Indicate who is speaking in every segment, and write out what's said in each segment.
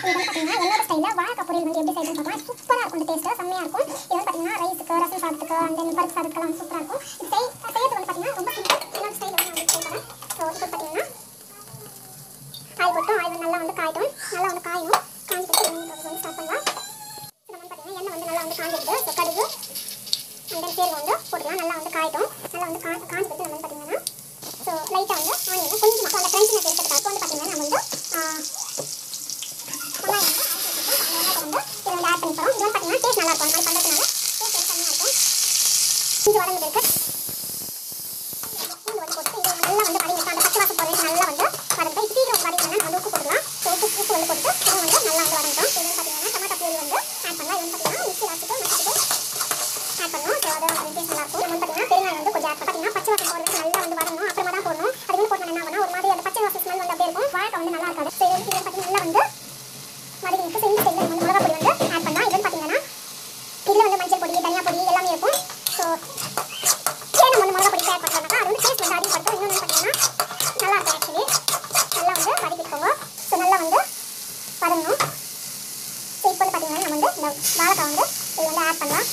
Speaker 1: இது வந்து பார்த்தீங்கன்னா என்னோட ஸ்டைலில் வாழைக்காய் பொரியல் வந்து எப்படி செய்யணும்னு பார்க்கலாம் சூப்பராக இருக்கும் டேஸ்ட்டு செம்மையாக இருக்கும் இது வந்து பார்த்தீங்கன்னா ரைஸுக்கு ரசம் சாதத்துக்கு அண்ட் தென் பருப்பு சாதத்துக்குலாம் வந்து சூப்பராக இருக்கும் இது செய் செய்யறது வந்து பார்த்தீங்கன்னா ரொம்ப சிம்பிள் என்னோட ஸ்டைலில் வந்து நான் உங்களுக்கு செய்கிறேன் ஸோ இப்போ பார்த்தீங்கன்னா ஆயில் போட்டு ஆயில் நல்லா வந்து காயட்டும் நல்லா வந்து காயும் காஞ்சி போட்டு வந்து ஸ்டார்ட் பண்ணலாம் நம்ம வந்து பார்த்தீங்கன்னா எண்ணெய் வந்து நல்லா வந்து காஞ்சிருக்கு ஸோ கடுகு அண்ட் தென் சீரகம் வந்து போட்டுக்கலாம் நல்லா வந்து காயட்டும் நல்லா வந்து கா காஞ்சி போட்டு நம்ம வந்து பார்த்தீங்கன்னா ஸோ லைட்டாக வந்து ஆனியன் கொஞ்சம் மட்டும் அந்த கிரன்ச்சினஸ் இருக்கிறதுக்காக வந்து பார்த்தீங்கன்னா நம்ம வந்து ஆ, வெங்காயம் வந்து அரைச்சி வச்சிருக்கோம். அந்த வெங்காயத்தை வந்து இதில் வந்து ஆட் பண்ணி போகிறோம் இது வந்து பார்த்தீங்கன்னா டேஸ்ட் நல்லா இருக்கும் அந்த மாதிரி பண்ணுறதுனால டேஸ்ட் வந்து செம்மையாக இருக்கும் கொஞ்சம் வதங்கி இருக்கு பூண்டு வந்து போட்டு இது நல்லா வந்து வதங்கி அந்த பச்சை வாசம் போகிற வரைக்கும் நல்லா வந்து வதங்கிட்டோம் இப்போ சீக்கிரம் வதங்கினா நம்ம வந்து உப்பு போடலாம் ஸோ உப்பு உப்பு வந்து போட்டு இது வந்து நல்லா வந்து வதங்கிட்டோம் இது வந்து பார்த்தீங்கன்னா டமாட்டா பியூரி வந்து ஆட் பண்ணலாம் இது வந்து பார்த்தீங்கன்னா மிக்ஸி அரைச்சிட்டு மசிச்சுட்டு ஆட் பண்ணணும் ஸோ அது வந்து டேஸ்ட் நல்லா இருக்கும் நம்ம வந்து பார்த்தீங்கன்னா பெருங்காயம் வந்து கொஞ்சம் ஆட் பார்த்தீங்கன்னா பச்சை வாசம் போகிறது நல்லா வந்து வரணும் அப்புறமா தான் போடணும் அது வந்து போட்டோம் என்ன ஆகும்னா ஒரு மாதிரி அந்த பச்சை வாசம் ஸ்மெல் வந்து அப்படியே இருக்கும் வாழைக்காய் வந்து நல்லா இருக்காது ஸோ இது வந்து பார்த்தீங்கன்னா நல்லா வந்து வதங்கிட்டு ஸோ இந்த ஸ்டைலில் வந்து மிளகா பொடி வந்து ஆட் பண்ணலாம் இது வந்து பார்த்தீங்கன்னா இதில் வந்து மஞ்சள் பொடி தனியா பொடி எல்லாமே இருக்கும் ஸோ ஏன் நம்ம வந்து மிளகா பொடி ஆட் பண்ணுறோம்னா அது வந்து டேஸ்ட் வந்து அதிகப்படுத்தும் இன்னொன்று பார்த்தீங்கன்னா நல்லா இருக்கும் ஆக்சுவலி நல்லா வந்து வதக்கிக்கோங்க ஸோ நல்லா வந்து வதங்கணும் ஸோ இப்போ வந்து பார்த்தீங்கன்னா நம்ம வந்து இந்த வாழைக்காய் வந்து இது வந்து ஆட் பண்ணலாம்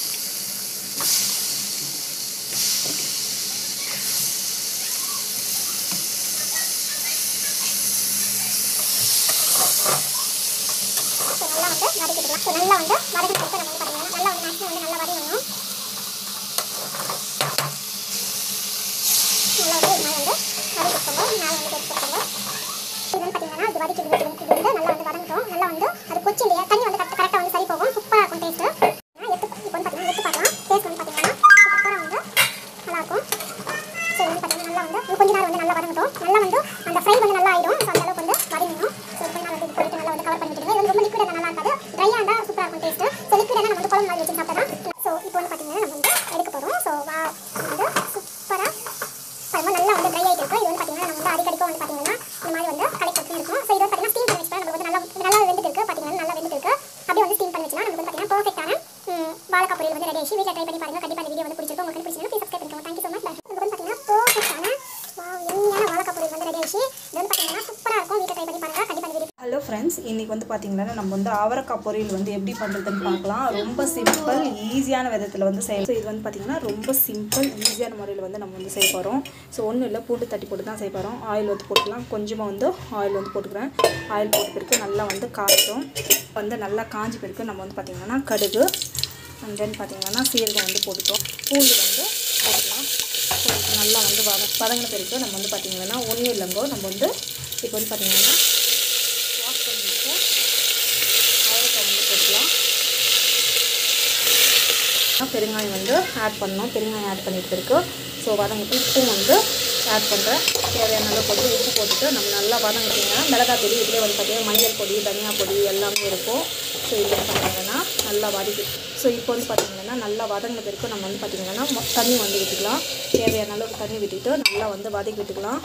Speaker 1: ஸோ நல்லா வந்து வதக்கிக்கலாம் ஸோ நல்லா வந்து வதக்கிட்டு நம்ம வந்து பார்த்தீங்கன்னா நல்லா வந்து மேக்ஸிமம் வந்து நல்லா வதங்கணும் நல்லா வந்து இது மேலே வந்து வதக்கிக்கோங்க மேலே வந்து எடுத்துக்கோங்க இது வந்து பார்த்தீங்கன்னா இது வதக்கி இது இது வந்து நல்லா வந்து வதங்கட்டும் நல்லா வந்து அது கொச்சி இல்லையா தண்ணி வந்து கரெக்ட் கரெக்டாக வந்து சரி போகும் சூப்பராக இருக்கும் டேஸ்ட்டு எடுத்து இப்போ வந்து பார்த்தீங்கன்னா எடுத்து பார்க்கலாம் டேஸ்ட் வந்து பார்த்தீங்கன்னா சூப்பராக வந்து நல்லாயிருக்கும் ஸோ வந்து பார்த்தீங்கன்னா நல்லா வந்து இன்னும் கொஞ்ச நேரம் வந்து நல்லா வதங்கட்டும் நல்லா வந்து அந்த ஃப்ரை வந்து நல்லா ஆயிடும் ஸோ அந்த அளவுக்கு வந்து வதங்கணும் ஸோ கொஞ்ச நேரம் வந்து இது போட்டு நல்லா வந்து கவர் பண்ணி விட்டுருங்க இது வந்து ரொம்ப லிக்விடாக நல்லா இருக்காது ட்ரையாக இருந்தால் சூப்பராக இருக்கும் டேஸ்ட்டு ஸோ லிக்விடாக நம்ம வந்து குழம்பு மாதிரி வச்சு சாப்பிட்டா ஸோ இப்போ வந்து பார்த்தீங்கன்னா நம்ம வந்து எடுக்க போகிறோம் ஸோ வா வந்து சூப்பராக ரொம்ப நல்லா வந்து ட்ரை ஆகிட்டு இருக்கும் இது வந்து பார்த்தீங்கன்னா நம்ம வந்து அடிக்கடிக்க வந்து பார்த்தீங்கன்னா இந்த மாதிரி வந்து கலெக்ட் பண்ணி இருக்கும் ஸோ இது வந்து பார்த்தீங்கன்னா ஸ்டீம் பண்ணி வச்சுட்டா நமக்கு வந்து நல்லா நல்லா வெந்துட்டு இருக்கு பார்த்தீங்கன்னா நல்லா வெந்துட்டு இருக்கு அப்படியே வந்து ஸ்டீம் பண்ணி வச்சுனா நமக்கு வந்து பார்த்தீங்கன்னா பர்ஃபெக்டான வாழைக்காய் பொரியல் வந்து ரெடி ஆச்சு வீட்டில் ட்ரை பண்ணி பாருங்க கண்டிப்பாக இந்த வீடியோ வந்து பிடிச்சிருக்கும் உங்களுக்கு பிடிச்சிருந்தா ப்ளீஸ் சப்ஸ்கிரைப் பண்ணிக்கோங்க தேங்க்யூ ஸோ மச் இது வந்து பார்த்தீங்கன்னா பர்ஃபெக்டான வாவ் எண்ணியான வாழைக்காய் பொரியல் வந்து ரெடி ஆச்சு இது வந்து பார்த்தீங்கன்னா சூப்பராக இருக்கும் வீட்டில் ட்ரை பண்ணி பாருங்க கண்டிப்பாக இந்த வீடியோ
Speaker 2: ஹலோ ஃப்ரெண்ட்ஸ் இன்றைக்கி வந்து பார்த்தீங்கன்னா நம்ம வந்து அவரைக்காய் பொரியல் வந்து எப்படி பண்ணுறதுன்னு பார்க்கலாம் ரொம்ப சிம்பிள் ஈஸியான விதத்தில் வந்து செய்ய ஸோ இது வந்து பார்த்திங்கன்னா ரொம்ப சிம்பிள் ஈஸியான முறையில் வந்து நம்ம வந்து செய்ய போகிறோம் ஸோ ஒன்றும் இல்லை பூண்டு தட்டி போட்டு தான் செய்ய போகிறோம் ஆயில் வந்து போட்டுக்கலாம் கொஞ்சமாக வந்து ஆயில் வந்து போட்டுக்கிறேன் ஆயில் போட்ட பிறகு நல்லா வந்து காய்ட்டும் வந்து நல்லா காஞ்சி பிறகு நம்ம வந்து பார்த்திங்கன்னா கடுகு அண்ட் தென் பார்த்திங்கன்னா சீரகம் வந்து போட்டுட்டோம் பூண்டு வந்து போட்டுக்கலாம் ஸோ இது நல்லா வந்து வத வதங்கின பிறகு நம்ம வந்து பார்த்திங்கன்னா ஒன்றும் இல்லைங்கோ நம்ம வந்து இப்போ வந்து பார்த்திங்கன்னா வாஷ் பண்ணிட்டு அவரைக்காய் வந்து போட்டுக்கலாம் பெருங்காயம் வந்து ஆட் பண்ணணும் பெருங்காயம் ஆட் பண்ணிட்டு இருக்கு ஸோ வதங்கிட்டு உப்பும் வந்து ஆட் பண்ணுறேன் தேவையான அளவு வந்து உப்பு போட்டுட்டு நம்ம நல்லா வதங்கிட்டிங்கன்னா மிளகாய் பொடி இதிலே வந்து பார்த்தீங்கன்னா மஞ்சள் பொடி தனியா பொடி எல்லாமே இருக்கும் ஸோ இதில் பார்த்தீங்கன்னா நல்லா வதக்கி ஸோ இப்போ வந்து பார்த்தீங்கன்னா நல்லா வதங்கின பிறகு நம்ம வந்து பார்த்தீங்கன்னா மொ- தண்ணி வந்து விட்டுக்கலாம் தேவையான அளவுக்கு தண்ணி விட்டுட்டு நல்லா வந்து வதக்கி விட்டுக்கலாம்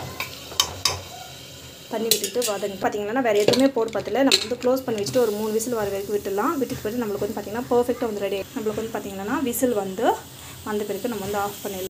Speaker 2: தண்ணி விட்டுட்டு வதங்கி பார்த்தீங்கன்னா வேறு எதுவுமே போட்டு பார்த்துல நம்ம வந்து க்ளோஸ் பண்ணி வச்சுட்டு ஒரு மூணு விசில் வர வரைக்கும் விட்டுடலாம் விட்டுட்டு போயிட்டு நம்மளுக்கு வந்து பார்த்தீங்கன்னா பர்ஃபெக்டாக வந்து ரெடி நம்மளுக்கு வந்து பார்த்தீங்கன்னா விசில் வந்து வந்த பிறகு நம்ம வந்து ஆஃப் பண்ணிடலாம்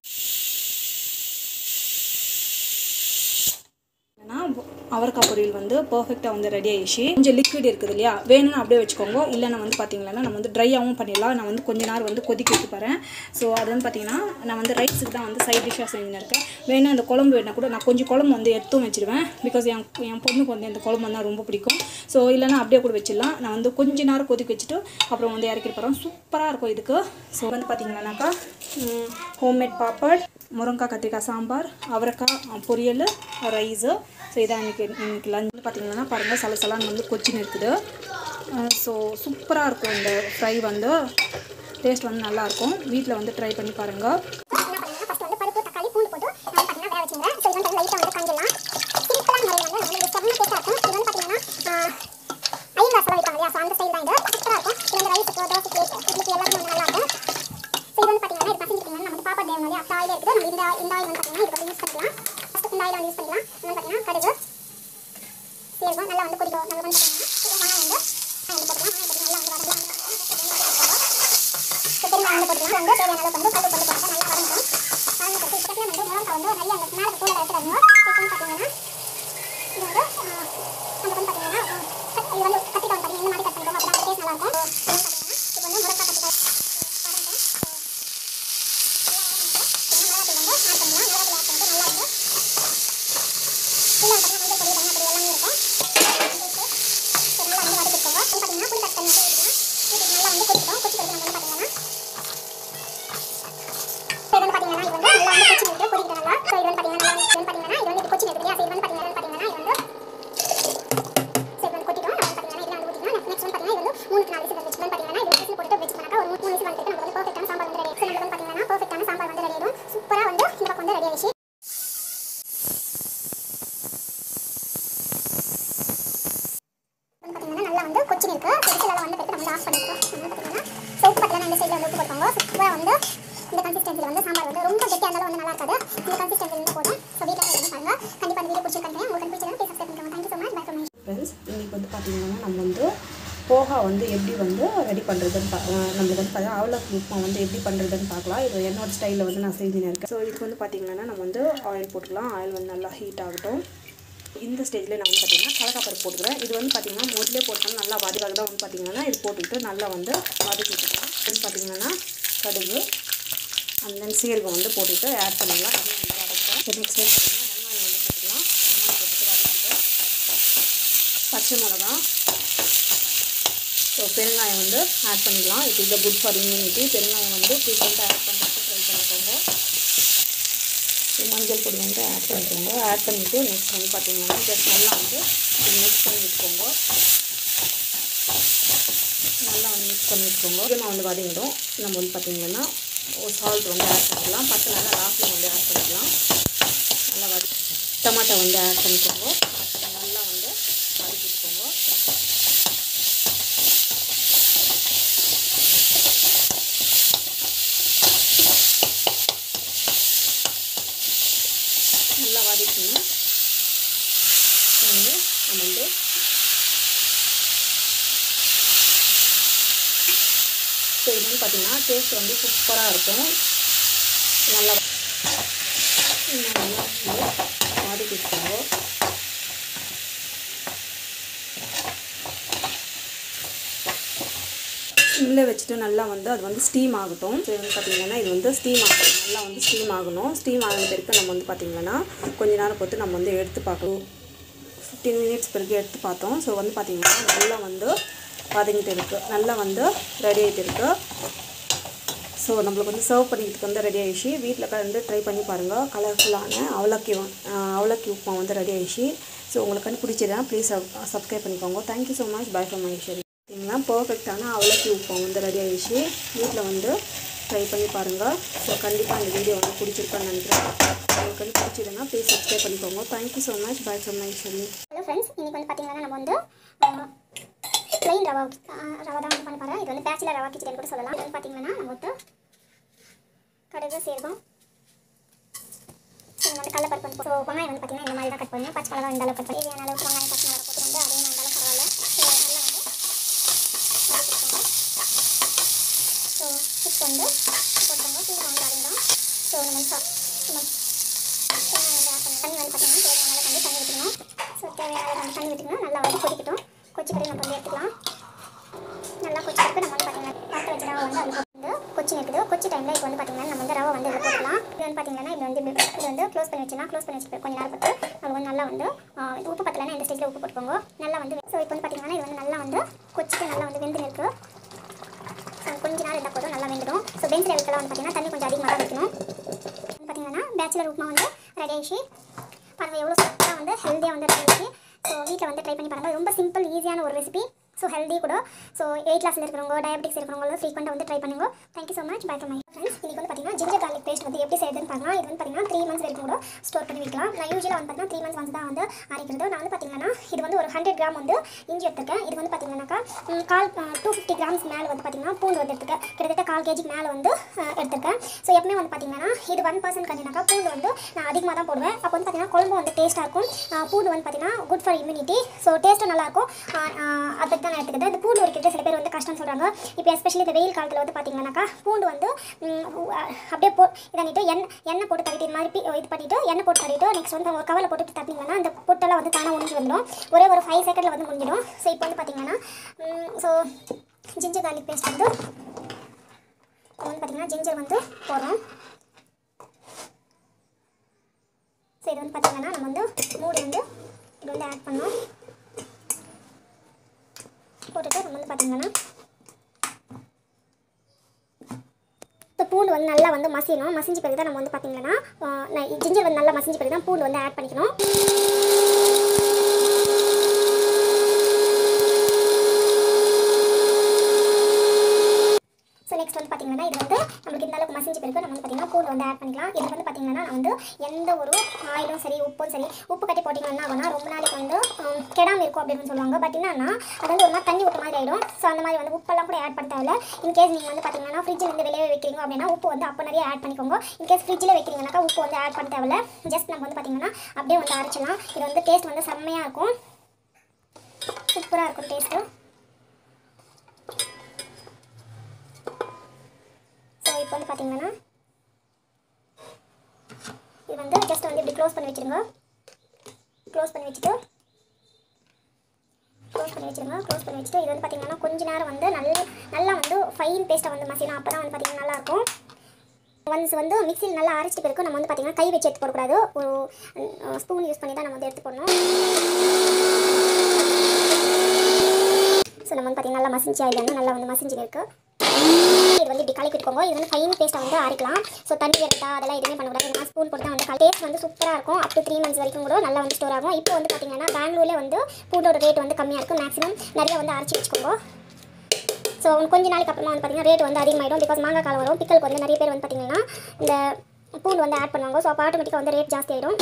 Speaker 2: ஏன்னா அவரைக்காய் பொரியல் வந்து பர்ஃபெக்டாக வந்து ரெடி ஆயிடுச்சு கொஞ்சம் லிக்விட் இருக்குது இல்லையா வேணும்னா அப்படியே வச்சுக்கோங்க இல்லைன்னா வந்து பார்த்தீங்கன்னா நம்ம வந்து ட்ரையாகவும் பண்ணிடலாம் நான் வந்து கொஞ்ச நேரம் வந்து கொதிக்க வச்சு போகிறேன் ஸோ அது வந்து பார்த்தீங்கன்னா நான் வந்து ரைஸுக்கு தான் வந்து சைட் டிஷ்ஷாக செஞ்சுன்னு இருக்கேன் வேணா அந்த குழம்பு வேணா கூட நான் கொஞ்சம் குழம்பு வந்து எடுத்தும் வச்சிருவேன் பிகாஸ் என் என் பொண்ணுக்கு வந்து இந்த குழம்பு தான் ரொம்ப பிடிக்கும் ஸோ இல்லைன்னா அப்படியே கூட வச்சிடலாம் நான் வந்து கொஞ்ச நேரம் கொதிக்க வச்சுட்டு அப்புறம் வந்து இறக்கி போகிறோம் சூப்பராக இருக்கும் இதுக்கு ஸோ வந்து பார்த்தீங்கன்னாக்கா ஹோம்மேட் பாப்பட் முருங்கைக்காய் கத்திரிக்காய் சாம்பார் அவரைக்காய் அஹ், பொரியல் ரைஸு ஸோ இதான் இன்றைக்கி இன்னைக்கு லஞ்ச் வந்து பார்த்தீங்கன்னா பாருங்கள் சலசலான்னு வந்து கொச்சின்னு இருக்குது ஸோ சூப்பராக இருக்கும் இந்த ஃப்ரை வந்து டேஸ்ட் வந்து நல்லாயிருக்கும் வீட்டில் வந்து ட்ரை பண்ணி பாருங்கள்
Speaker 1: என்ன பண்ணுங்க ஃபர்ஸ்ட் வந்து பருப்பு தக்காளி பூண்டு போட்டு நம்ம பார்த்தீங்கன்னா வேக வச்சுங்க ஸோ இது வந்து லைட்டாக வந்து காஞ்சிடலாம் சிம்பிளான முறையில் வந்து நம்ம செம்ம டேஸ்ட்டாக இருக்கும் இது வந்து பார்த்தீங்கன்னா ஐயர் வாசலாம் வைப்பாங்க இல்லையா ஸோ அந்த ஸ்டைல் தான் இது சூப்பராக இருக்கும் இது வந்து ரைஸுக்கு தோசைக்கு இட்லிக்கு எல்லாத்துக்கும் வந்து நல்லா இருக்கும் ஸோ இது வந்து பார்த்தீங்கன்னா இது பசங்க நம்ம வந்து பாப்பா தேவன் இல்லையா அந்த ஆயில் இருக்குது நம்ம இந்த இந்த ஆயில் வந்து பார்த்தீங்கன்னா இதுக்கு யூஸ் பண்ணிக்கலாம் ஃபஸ்ட்டு இந்த ஆயில் வந்து யூஸ் பண்ணிக்கலாம் இது வந்து பார்த்தீங்கன்னா கடுகு சீரகம் நல்லா வந்து கொதிக்கும் நம்ம வந்து பார்த்தீங்கன்னா வெங்காயம் வந்து வெங்காயம் போட்டுக்கலாம் வெங்காயம் போட்டு நல்லா வந்து வதங்கலாம் ஸோ பெருங்காயம் வந்து போட்டுக்கலாம் வந்து தேவையான அளவுக்கு வந்து கல் போட்டு போட்டு நல்லா வதங்கணும் வதங்கிட்டு பக்கத்தில் வந்து மிளகா வந்து நிறைய அந்த மேலே தூளை எடுத்துடணும் இப்போ வந்து பார்த்தீங்கன்னா இது வந்து ஆஹ், நமக்கு வந்து பார்த்தீங்கன்னா ஆஹ், கத்தி- இது வந்து கத்திரிக்காய் கொச்சின் இருக்கு கொச்சிலெல்லாம் வந்து போயிட்டு நம்ம ஆஃப் பண்ணிட்டோம் வந்து பார்த்தீங்கன்னா சோப்பு பத்தலாம் இந்த சைடில் வந்து உப்பு போட்டுக்கோங்க சூப்பராக வந்து இந்த கன்சிஸ்டன்சியில் வந்து சாம்பார் வந்து ரொம்ப கெட்டியாக இருந்தாலும் வந்து நல்லா இருக்காது இந்த கன்சிஸ்டன்சி வந்து போதும் ஸோ வீட்டில் வந்து பாருங்க கண்டிப்பாக இந்த வீடியோ பிடிச்சிருக்கேன் உங்களுக்கு பிடிச்சிருந்தா ப்ளீஸ் சப்ஸ்கிரைப் பண்ணிக்கோங்க thank you so much bye from
Speaker 2: friends இன்றைக்கி வந்து பார்த்திங்கன்னா நம்ம வந்து போகா வந்து எப்படி வந்து ரெடி பண்ணுறதுன்னு பா அஹ் நம்மளுக்கு வந்து பார்த்தீங்கன்னா அவலக்கு உப்புமா வந்து எப்படி பண்ணுறதுன்னு பார்க்கலாம் இது என்னோட ஸ்டைலில் வந்து நான் செஞ்சுன்னு இருக்கேன் ஸோ இதுக்கு வந்து பார்த்திங்கன்னா நம்ம வந்து ஆயில் போட்டுக்கலாம் ஆயில் வந்து நல்லா ஹீட் ஆகட்டும் இந்த ஸ்டேஜில் நான் வந்து பார்த்திங்கன்னா கடலைப்பருப்பு போட்டுக்கிறேன் இது வந்து பார்த்திங்கன்னா முதலே போட்டோம்னா நல்லா வதக்காக தான் வந்து பார்த்திங்கன்னா இது போட்டுக்கிட்டு நல்லா வந்து வதக்கி விட்டுக்கலாம் இது பார்த்திங்கன்னா கடுகு அண்ட் தென் சீரகம் வந்து போட்டுட்டு ஆட் பண்ணிக்கலாம் அதையும் வந்து வதக்கிட்டோம் நெக்ஸ்ட் வந்து பார்த்திங்கன்னா வெங்காயம் வந்து போட்டுக்கலாம் வெங்காயம் போட்டுட்டு வதக்கிட்டு பச்சை மிளகா ஸோ பெருங்காயம் வந்து ஆட் பண்ணிக்கலாம் it is a good for immunity பெருங்காயம் வந்து ஃப்ரீக்வெண்ட்டாக ஆட் பண்ணுறதுக்கு ட்ரை பண்ணிக்கோங்க ஸோ மஞ்சள் பொடி வந்து ஆட் பண்ணிக்கோங்க ஆட் பண்ணிவிட்டு நெக்ஸ்ட் வந்து பார்த்தீங்கன்னா ஜஸ்ட் நல்லா வந்து இது மிக்ஸ் பண்ணி விட்டுக்கோங்க நல்லா வந்து மிக்ஸ் பண்ணி விட்டுக்கோங்க முக்கியமாக வந்து வதங்கிடும் நம்ம வந்து பார்த்தீங்கன்னா சால்ட் வந்து ஆட் பண்ணிக்கலாம் பத்து நல்லா லாஸ்ட்டில் வந்து ஆட் பண்ணிக்கலாம் நல்லா வத டமாட்டோ வந்து ஆட் பண்ணிக்கோங்க நல்லா வந்து வதக்கிட்டுக்கோங்க நல்லா வதக்கணும் வந்து நம்ம வந்து ஸோ இது வந்து பார்த்திங்கன்னா டேஸ்ட் வந்து சூப்பராக இருக்கும் நல்லா இன்னும் நல்லா வந்து வதக்கிட்டுக்கோங்க சிம்மில் வச்சுட்டு நல்லா வந்து அது வந்து ஸ்டீம் ஆகட்டும் ஸோ வந்து பார்த்திங்கன்னா இது வந்து ஸ்டீம் ஆகணும் நல்லா வந்து ஸ்டீம் ஆகணும் ஸ்டீம் ஆகின பிறகு நம்ம வந்து பார்த்திங்கன்னா கொஞ்ச நேரம் பொறுத்து நம்ம வந்து எடுத்து பார்க்கணும் ஃபிஃப்டீன் மினிட்ஸ் பிறகு எடுத்து பார்த்தோம் ஸோ வந்து பார்த்திங்கன்னா நல்லா வந்து வதங்கிட்டு இருக்குது நல்லா வந்து ரெடி ஆகிட்டு இருக்குது ஸோ நம்மளுக்கு வந்து சர்வ் பண்ணிக்கிறதுக்கு வந்து ரெடி ஆகிடுச்சு வீட்டில் வந்து ட்ரை பண்ணி பாருங்கள் கலர்ஃபுல்லான அவலக்கி அவலக்கி உப்புமா வந்து ரெடி ஆகிடுச்சு ஸோ உங்களுக்கு வந்து பிடிச்சிருந்தா ப்ளீஸ் சப்ஸ்கிரைப் பண்ணிக்கோங்க thank you so much bye from Maheswari பார்த்தீங்கன்னா பர்ஃபெக்டான அவலக்கி உப்புமா வந்து ரெடி ஆகிடுச்சு வீட்டில் வந்து ட்ரை பண்ணி பாருங்கள் ஸோ கண்டிப்பாக இந்த வீடியோ வந்து பிடிச்சிருக்கான்னு நினைக்கிறேன் உங்களுக்கு வந்து பிடிச்சதுன்னா ப்ளீஸ் சப்ஸ்கிரைப் பண்ணிக்கோங்க thank you so much bye from Maheswari
Speaker 1: hello friends இன்னைக்கு வந்து பார்த்தீங்கன்னா நம்ம வந்து ப்ளைன் ரவா அஹ், ரவா தான் வந்து பண்ண போகிறேன் இது வந்து பேச்சுலர் ரவா கிச்சடி கூட சொல்லலாம் இது வந்து பார்த்தீங்கன்னா நம்ம வந்து கடுகு சீரகம் ஸோ வந்து கடலப்பருப்பு வந்து ஸோ வெங்காயம் வந்து பார்த்தீங்கன்னா இந்த மாதிரி தான் கட் பண்ணணும் பச்சை மிளகா இந்த அளவுக்கு கட் பண்ணி தேவையான அளவுக்கு வெங்காயம் பச்சை மிளகா போட்டு வந்து அதையும் இருந்தாலும் பரவாயில்ல ஸோ நல்லா வந்து வதக்கிக்கோங்க ஸோ உப்பு வந்து போட்டுக்கோங்க சீரகம் வந்து அரைந்தோம் ஸோ நம்ம சா- நம்ம தேங்காய் வந்து add பண்ணி- தண்ணி வந்து பார்த்தீங்கன்னா தேவையான அளவுக்கு வந்து தண்ணி விட்டுக்கணும் ஸோ தேவையான அளவுக்கு வந்து தண்ணி விட்டுக்கணும் நல்லா வந்து கொதிக்கட்டும் கொச்சிக்கடி நம்ம வந்து எடுத்துக்கலாம் நல்லா கொச்சிக்கிறதுக்கு நம்ம வந்து பார்த்தீங்கன்னா பாத்திரம் வச்சு ரவை வந்து அது வந்து கொச்சி இருக்குது கொச்சி டைமில் இப்போ வந்து பார்த்தீங்கன்னா நம்ம வந்து ரவை வந்து இதில் போட்டுக்கலாம் இது வந்து பார்த்தீங்கன்னா இது வந்து இப்படி- இது வந்து க்ளோஸ் பண்ணி வச்சுக்கலாம் க்ளோஸ் பண்ணி வச்சுட்டு கொஞ்சம் நேரம் பார்த்து நம்ம வந்து நல்லா வந்து ஆ, இது உப்பு பத்தலைன்னா இந்த ஸ்டேஜில் உப்பு போட்டுக்கோங்க நல்லா வந்து ஸோ இப்போ வந்து பார்த்தீங்கன்னா இது வந்து நல்லா வந்து கொச்சிட்டு நல்லா வந்து வெந்து நிற்கு ஸோ கொஞ்ச நேரம் இருந்தால் போதும் நல்லா வெந்துடும் ஸோ பெஞ்ச் லெவலுக்கெல்லாம் வந்து பார்த்தீங்கன்னா தண்ணி கொஞ்சம் அதிகமாக தான் வைக்கணும் வந்து பார்த்தீங்கன்னா பேச்சுலர் உப்புமா வந்து ரெடி ஆயிடுச்சு பாருங்கள் எவ்வளோ சூப்பராக வந்து ஹெல்த்தியாக வந்து ரெடி ஆயிடுச்சு ஸோ வீட்டில் வந்து ட்ரை பண்ணி பாருங்கள் ரொம்ப சிம்பிள் ஈஸியான ஒரு ரெசிபி ஸோ ஹெல்தி கூட ஸோ எயிட் கிளாஸில் இருக்கிறவங்க டயபெட்டிக்ஸ் இருக்கிறவங்க ஃப்ரீக்வெண்ட்டாக வந்து ட்ரை பண்ணுங்க thank you so much bye from my friends இன்றைக்கி வந்து பார்த்தீங்கன்னா ஜிஞ்சர் garlic பேஸ்ட் வந்து எப்படி செய்யுதுன்னு பார்க்கலாம் இது வந்து பார்த்தீங்கன்னா த்ரீ மந்த்ஸ் வரைக்கும் கூட ஸ்டோர் பண்ணி வைக்கலாம் நான் யூஸ்வலாக வந்து பார்த்தீங்கன்னா த்ரீ மந்த்ஸ் வந்து தான் வந்து அரைக்கிறது நான் வந்து பார்த்தீங்கன்னா இது வந்து ஒரு ஹண்ட்ரட் கிராம் வந்து இஞ்சி எடுத்திருக்கேன் இது வந்து பார்த்தீங்கன்னாக்கா ம், கால் டூ ஃபிஃப்டி கிராம்ஸ் மேலே வந்து பார்த்தீங்கன்னா பூண்டு வந்து எடுத்துருக்கேன் கிட்டத்தட்ட கால் கேஜிக்கு மேலே வந்து அஹ், எடுத்திருக்கேன் ஸோ எப்பவுமே வந்து பார்த்தீங்கன்னா இது ஒன் பர்சன்ட் கண்டினாக்கா பூண்டு வந்து நான் அதிகமாக தான் போடுவேன் அப்போ வந்து பார்த்தீங்கன்னா குழம்பு வந்து டேஸ்ட்டாக இருக்கும் அஹ், பூண்டு வந்து பார்த்தீங்கன்னா குட் ஃபார் இம்யூனிட்டி ஸோ டேஸ்ட்டும் நல்லாயிருக்கும் அதை பற்றி தான் நான் எடுத்துக்கிட்டேன் இந்த பூண்டு உரிக்கிறது சில பேர் வந்து கஷ்டம் சொல்கிறாங்க இப்போ எஸ்பெஷலி இந்த வெயில் காலத்தில் வந்து பார்த்தீங்கன்னாக்கா பூண்டு வந்து ம், அஹ், அப்படியே போ இதானிட்டு எண்ணெய் எண்ணெய் போட்டு தட்டிட்டு இது மாதிரி பி- இது பண்ணிவிட்டு எண்ணெய் போட்டு தட்டிட்டு நெக்ஸ்ட் வந்து ஒரு கவலை போட்டு தட்டினீங்கன்னா அந்த பொட்டெல்லாம் வந்து தானாக முடிஞ்சு வந்துடும் ஒரே ஒரு ஃபைவ் செகண்டில் வந்து முடிஞ்சிடும் ஸோ இப்போ வந்து பார்த்தீங்கன்னா ஸோ ஜிஞ்சர் garlic பேஸ்ட் வந்து இப்போ வந்து பார்த்தீங்கன்னா ஜிஞ்சர் வந்து போடுறோம் ஸோ இது வந்து பார்த்தீங்கன்னா நம்ம வந்து மூடி வந்து இது வந்து ஆட் பண்ணோம் போட்டுட்டு நம்ம வந்து பார்த்தீங்கன்னா இப்போ பூண்டு வந்து நல்லா வந்து மசியணும் மசிஞ்ச பிறகு தான் நம்ம வந்து பார்த்தீங்கன்னா ஆஹ், நான் ஜிஞ்சர் வந்து நல்லா மசிஞ்ச பிறகு தான் பூண்டு வந்து ஆட் பண்ணிக்கணும் ஸோ நெக்ஸ்ட் வந்து பார்த்தீங்கன்னா பார்த்தீங்கன்னா இது வந்து நம்மளுக்கு இந்த அளவுக்கு மசிஞ்சு பிறகு நம்ம வந்து பார்த்தீங்கன்னா பூண்டு வந்து ஆட் பண்ணிக்கலாம் இதுக்கு வந்து பார்த்தீங்கன்னா நான் வந்து எந்த ஒரு ஆயிலும் சரி உப்பும் சரி உப்பு கட்டி போட்டிங்கன்னா என்ன ஆகும்னா ரொம்ப நாளைக்கு வந்து ஹம், கெடாம இருக்கும் அப்படின்னு சொல்லுவாங்க பட் என்னன்னா அது வந்து ஒரு மாதிரி தண்ணி விட்ட மாதிரி ஆகிடும் ஸோ அந்த மாதிரி வந்து உப்பெல்லாம் கூட ஆட் பண்ண தேவையில்ல இன்கேஸ் நீங்கள் வந்து பார்த்தீங்கன்னா ஃப்ரிட்ஜில் இருந்து வெளியே வைக்கிறீங்க அப்படின்னா உப்பு வந்து அப்போ நிறைய ஆட் பண்ணிக்கோங்க இன்கேஸ் ஃப்ரிட்ஜில் வைக்கிறீங்கனாக்கா உப்பு வந்து ஆட் பண்ண தேவையில்ல ஜஸ்ட் நம்ம வந்து பார்த்தீங்கன்னா அப்படியே வந்து அரைச்சிடலாம் இது வந்து டேஸ்ட் வந்து செம்மையாக இருக்கும் சூப்பராக இருக்கும் டேஸ்ட்டு ஸோ இப்போ வந்து பார்த்தீங்கன்னா இது வந்து ஜஸ்ட் வந்து இப்படி க்ளோஸ் பண்ணி வச்சிருங்க க்ளோஸ் பண்ணி வச்சுட்டு க்ளோஸ் பண்ணி வச்சிருங்க க்ளோஸ் பண்ணி வச்சுட்டு இது வந்து பார்த்தீங்கன்னா கொஞ்ச நேரம் வந்து நல்லா நல்லா வந்து ஃபைன் பேஸ்ட்டாக வந்து மசினா அப்போ தான் வந்து பார்த்தீங்கன்னா நல்லாயிருக்கும் ஒன்ஸ் வந்து மிக்சியில் நல்லா அரைச்சிட்டு பிறகு நம்ம வந்து பார்த்தீங்கன்னா கை வச்சு எடுத்து போடக்கூடாது ஒரு ஸ்பூன் யூஸ் பண்ணி தான் நம்ம வந்து எடுத்து போடணும் ஸோ நம்ம வந்து பார்த்தீங்கன்னா நல்லா மசிஞ்சு ஆயிடுங்க நல்லா வந்து மசிஞ்சு இருக்கு இது வந்து இப்படி கலக்கி விட்டுக்கோங்க இது வந்து ஃபைன் பேஸ்ட்டை வந்து அரைக்கலாம் ஸோ தண்ணி வரட்டா அதெல்லாம் எதுவுமே பண்ணக்கூடாது நான் ஸ்பூன் போட்டு தான் வந்து டேஸ்ட் வந்து சூப்பராக இருக்கும் அப் டு த்ரீ மந்த்ஸ் வரைக்கும் கூட நல்லா வந்து ஸ்டோர் ஆகும் இப்போ வந்து பார்த்தீங்கன்னா பெங்களூர்ல வந்து பூண்டோட ரேட் வந்து கம்மியாக இருக்கும் மேக்ஸிமம் நிறைய வந்து அரைச்சி வச்சுக்கோங்க ஸோ கொஞ்ச நாளைக்கு அப்புறமா வந்து பார்த்தீங்கன்னா ரேட் வந்து அதிகமாகிடும் பிகாஸ் மாங்காய் காலம் வரும் பிக்கலுக்கு வந்து நிறைய பேர் வந்து பார்த்தீங்கன்னா இந்த பூண்டு வந்து ஆட் பண்ணுவாங்க ஸோ அப்போ ஆட்டோமேட்டிக்காக வந்து ரேட் ஜாஸ்தி ஆகிடும்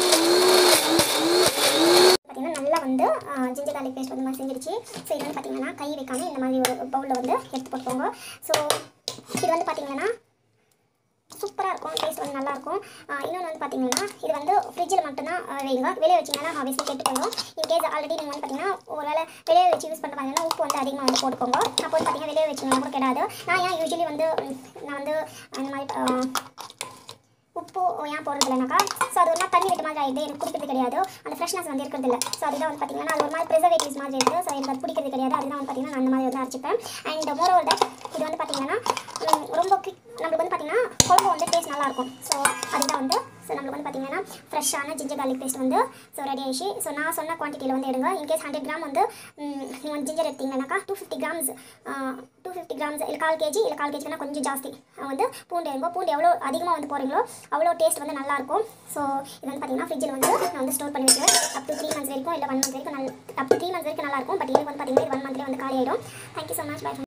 Speaker 1: பார்த்தீங்கன்னா நல்லா வந்து ஜிஞ்சர் garlic பேஸ்ட் வந்து மசிஞ்சிருச்சு ஸோ இது வந்து பார்த்தீங்கன்னா கை வைக்காம இந்த மாதிரி ஒரு பவுலில் வந்து எடுத்து போட்டுக்கோங்க ஸோ இது வந்து பார்த்தீங்கன்னா சூப்பராக இருக்கும் டேஸ்ட் வந்து நல்லாயிருக்கும் இன்னொன்று வந்து பார்த்தீங்கன்னா இது வந்து ஃப்ரிட்ஜில் மட்டும்தான் ஆஹ் வைங்க வெளியே வச்சிங்கன்னா ஆப்வியஸ்லி கெட்டு போயிடும் இன்கேஸ் ஆல்ரெடி நீங்கள் வந்து பார்த்தீங்கன்னா ஒரு வேளை வெளியே வச்சு யூஸ் பண்ணுற மாதிரினா உப்பு வந்து அதிகமாக வந்து போட்டுக்கோங்க அப்போ வந்து பார்த்தீங்கன்னா வெளியே வச்சிங்கன்னா கூட கெடாது நான் ஏன் யூஸ்வலி வந்து ம், நான் வந்து அந்த மாதிரி ஆஹ், உப்பு ஏன் போடுறது இல்லைனாக்கா ஸோ அது ஒரு மாதிரி தண்ணி விட்ட மாதிரி ஆகிடுது எனக்கு பிடிக்கிறது கிடையாது அந்த ஃப்ரெஷ்னஸ் வந்து இருக்கிறது இல்லை ஸோ அதுதான் வந்து பார்த்தீங்கன்னா அது ஒரு மாதிரி ப்ரிசர்வேட்டிவ்ஸ் மாதிரி இருக்குது ஸோ எனக்கு அது பிடிக்கிறது கிடையாது அதுதான் வந்து பார்த்தீங்கன்னா நான் அந்த மாதிரி வந்து அரைச்சிப்பேன் அண்ட் மோர் ஓவர் தட் இது வந்து பார்த்தீங்கன்னா ம், ரொம்ப குவிக் நம்மளுக்கு வந்து பார்த்தீங்கன்னா குழம்பு வந்து டேஸ்ட் நல்லாயிருக்கும் ஸோ அதுதான் வந்து ஸோ நம்மளுக்கு வந்து பார்த்தீங்கன்னா ஃப்ரெஷ்ஷான ஜிஞ்சர் garlic பேஸ்ட் வந்து ஸோ ரெடி ஆயிடுச்சு ஸோ நான் சொன்ன குவான்டிட்டியில் வந்து எடுங்க இன்கேஸ் ஹண்ட்ரட் கிராம் வந்து நீங்கள் வந்து ஜிஞ்சர் எடுத்தீங்கன்னாக்கா two fifty grams two fifty grams இல்லை கால் கேஜி இல்லை கால் கேஜினா கொஞ்சம் ஜாஸ்தி அஹ் வந்து பூண்டு எடுங்க பூண்டு எவ்வளோ அதிகமாக வந்து போகிறீங்களோ அவ்வளோ டேஸ்ட் வந்து நல்லாயிருக்கும் ஸோ இது வந்து பார்த்தீங்கன்னா ஃப்ரிட்ஜில் வந்து நான் வந்து ஸ்டோர் பண்ணி வச்சுருவேன் அப் டு த்ரீ மந்த்ஸ் வரைக்கும் இல்லை ஒன் மந்த் வரைக்கும் நல்ல அப் டு த்ரீ மந்த்ஸ் வரைக்கும் நல்லாயிருக்கும் பட் எனக்கு வந்து பார்த்தீங்கன்னா இது ஒன் மந்த்லேயே வந்து காலி ஆகிடும் தேங்க்யூ ஸோ மச் பை